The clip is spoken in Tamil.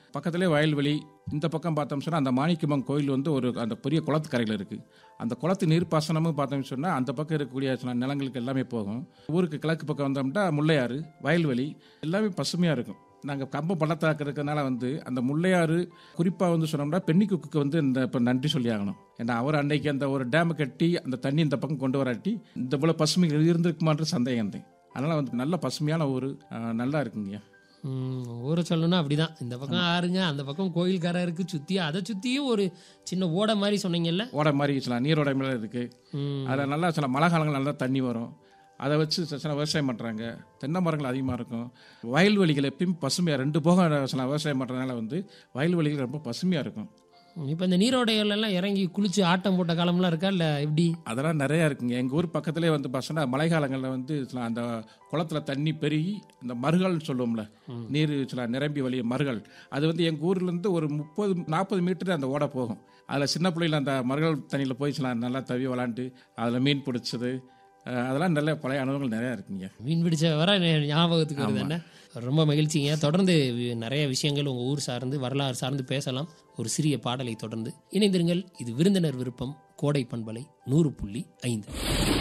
பக்கத்துலேயே வயல்வெளி இந்த பக்கம் பார்த்தோம் சொன்னால் அந்த மாணிக்கம்மன் கோயில் வந்து ஒரு அந்த பெரிய குளத்து கரையில் இருக்குது அந்த குளத்து நீர்ப்பாசனமும் பார்த்தோம்னு சொன்னால் அந்த பக்கம் இருக்கக்கூடிய சில நிலங்களுக்கு எல்லாமே போகும் ஊருக்கு கிழக்கு பக்கம் வந்தோம்னா முல்லையாறு வயல்வெளி எல்லாமே பசுமையாக இருக்கும் நாங்கள் கம்பம் பள்ளத்தாக்கு இருக்கிறதுனால வந்து அந்த முல்லையாறு குறிப்பாக வந்து சொன்னோம்னா பெண்ணிக்குக்கு வந்து இந்த இப்போ நன்றி சொல்லி ஆகணும் ஏன்னா அவர் அன்னைக்கு அந்த ஒரு டேமை கட்டி அந்த தண்ணி இந்த பக்கம் கொண்டு வராட்டி இந்த போல பசுமை இருந்திருக்குமான்ற சந்தேகம் தான் அதனால் வந்து நல்ல பசுமையான ஊர் அஹ், நல்லா இருக்குங்கய்யா ம், ஊரை சொல்லணும்னா அப்படிதான் இந்த பக்கம் ஆறுங்க அந்த பக்கம் கோயில் கரை இருக்கு சுத்தி அதை சுத்தியும் ஒரு சின்ன ஓடை மாதிரி சொன்னீங்கல்ல ஓடை மாதிரி சில நீரோடை மேலே இருக்குது ம், அதில் நல்லா சில மழை காலங்கள் நல்லா தண்ணி வரும் அதை வச்சு சில சில விவசாயம் பண்ணுறாங்க தென்னை மரங்கள் அதிகமாக இருக்கும் வயல்வெளிகள் எப்பயும் பசுமையாக ரெண்டு போகம் சில விவசாயம் பண்ணுறதுனால வந்து வயல்வெளிகள் ரொம்ப பசுமையாக இருக்கும் இப்ப இந்த நீரோடைகள் எல்லாம் இறங்கி குளிச்சு ஆட்டம் போட்ட காலம்லாம் இருக்கா இல்ல எப்படி அதெல்லாம் நிறையா இருக்குங்க எங்கள் ஊர் பக்கத்துலேயே வந்து பார்த்தோன்னா மழை காலங்களில் வந்து சில அந்த குளத்துல தண்ணி பெருகி இந்த மறுகள்னு சொல்லுவோம்ல நீர் சில நிரம்பி வழிய மறுகள் அது வந்து எங்கள் ஊர்லேருந்து ஒரு முப்பது நாற்பது மீட்டர் அந்த ஓடை போகும் அதில் சின்ன பிள்ளைல அந்த மறுகள் தண்ணியில் போய் சில நல்லா தவி விளாண்டு அதில் மீன் பிடிச்சது அஹ், அதெல்லாம் நல்ல பழைய அனுபவங்கள் நிறையா இருக்குங்க மீன் பிடிச்ச வர எனக்கு ஞாபகத்துக்கு வருது என்ன ரொம்ப மகிழ்ச்சிங்க தொடர்ந்து வி- நிறைய விஷயங்கள் உங்க ஊர் சார்ந்து வரலாறு சார்ந்து பேசலாம் ஒரு சிறிய பாடலை தொடர்ந்து இணைந்திருங்கள் இது விருந்தினர் விருப்பம் கோடை பண்பலை நூறு புள்ளி ஐந்து